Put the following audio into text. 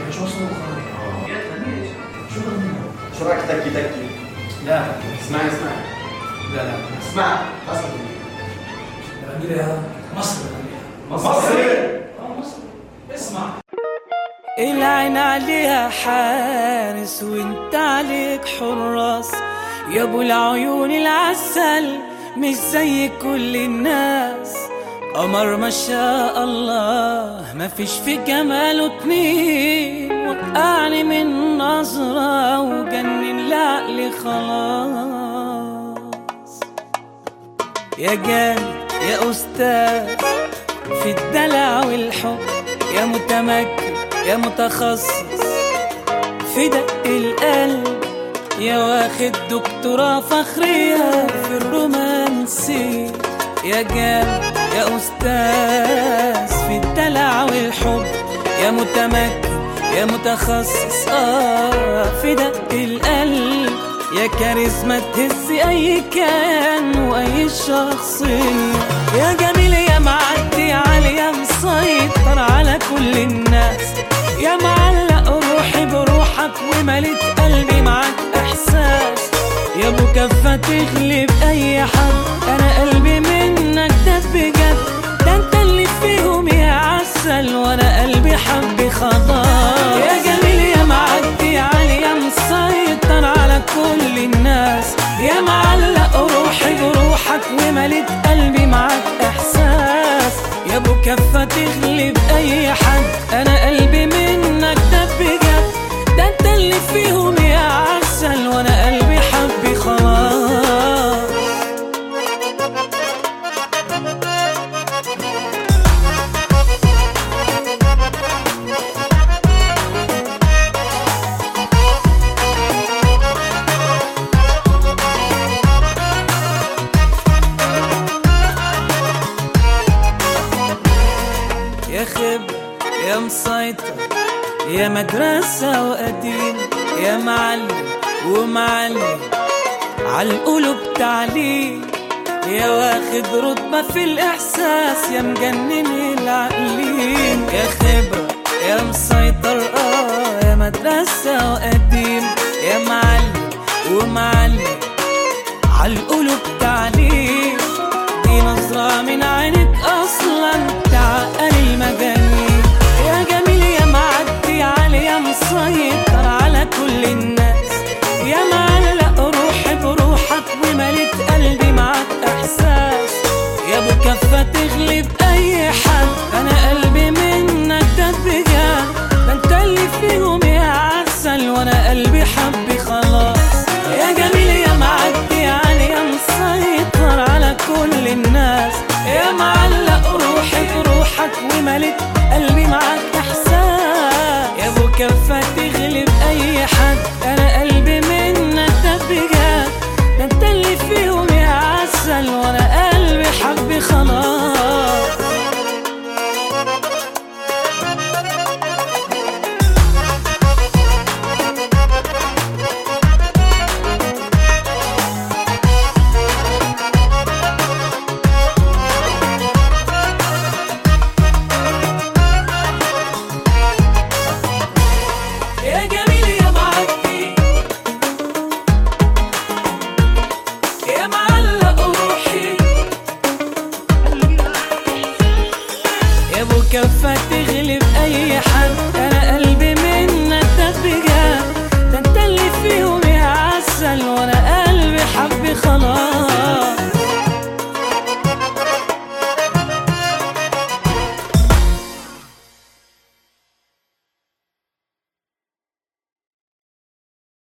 شو اسمه يا غنية شو غنية؟ شو رايك تكي تكي؟ لا اسمعي اسمعي لا لا اسمع حسن غنية مصر غنية مصري اه مصر اسمع العين عليها حارس وانت عليك حراس يا ابو العيون العسل مش زي كل الناس قمر ما شاء الله ما فيش في جماله اتنين وقعني من نظرة وجنن العقل خلاص يا جامد يا أستاذ في الدلع والحب يا متمكن يا متخصص في دق القلب يا واخد دكتوراه فخرية في الرومانسي يا جامد يا أستاذ في الدلع والحب يا متمكن يا متخصص آه في دق القلب يا كاريزما تهز أي كيان وأي شخصية يا جميل يا معدي علي يا مسيطر على كل الناس يا معلق روحي بروحك ومليت قلبي معاك إحساس يا ابو كفة تغلب أي حد أنا قلبي منك ده بجد ده أنت اللي فيهم يا عسل وأنا قلبي حبي خلاص يا جميل يا معدي علي يا مسيطر على كل الناس يا معلق روحي بروحك ومليت قلبي معاك إحساس يا ابو كفة تغلب أي حد أنا قلبي منك ده بجد ده أنت اللي فيهم يا عسل وأنا قلبي حبي خلاص يا خبر يا مسيطر يا مدرسة وقديم يا معلم ومعلم عالقلوب تعليم يا واخد رتبة في الإحساس يا مجنن العقلين يا خبرة يا مسيطر آه يا مدرسة وقديم يا معلم ومعلم عالقلوب تعليم دي نظرة من عينك أصلا تعقل المجانين يا جميل يا معدي علي يا مسيطر على كل الناس يا معلق روحي بروحك ومليت قلبي معاك إحساس يا ابو كفة تغلب أي حد أنا قلبي منك ده بجد ده أنت اللي فيهم يا عسل وأنا قلبي حبي خلاص يا جميل يا معدي علي يا مسيطر على كل الناس يا معلق روحي بروحك ومليت قلبي معاك احساس يا ابو كفة تغلب اي حد انا قلبي منك ده بجد ده انت اللي فيهم يا عسل وانا قلبي حبي خلاص يا جميل يا معدي يا معلق روحي يا ابو كفة تغلب اي حد انا قلبي منك ده بجد ده انت اللي فيهم يا عسل وانا قلبي حبي خلاص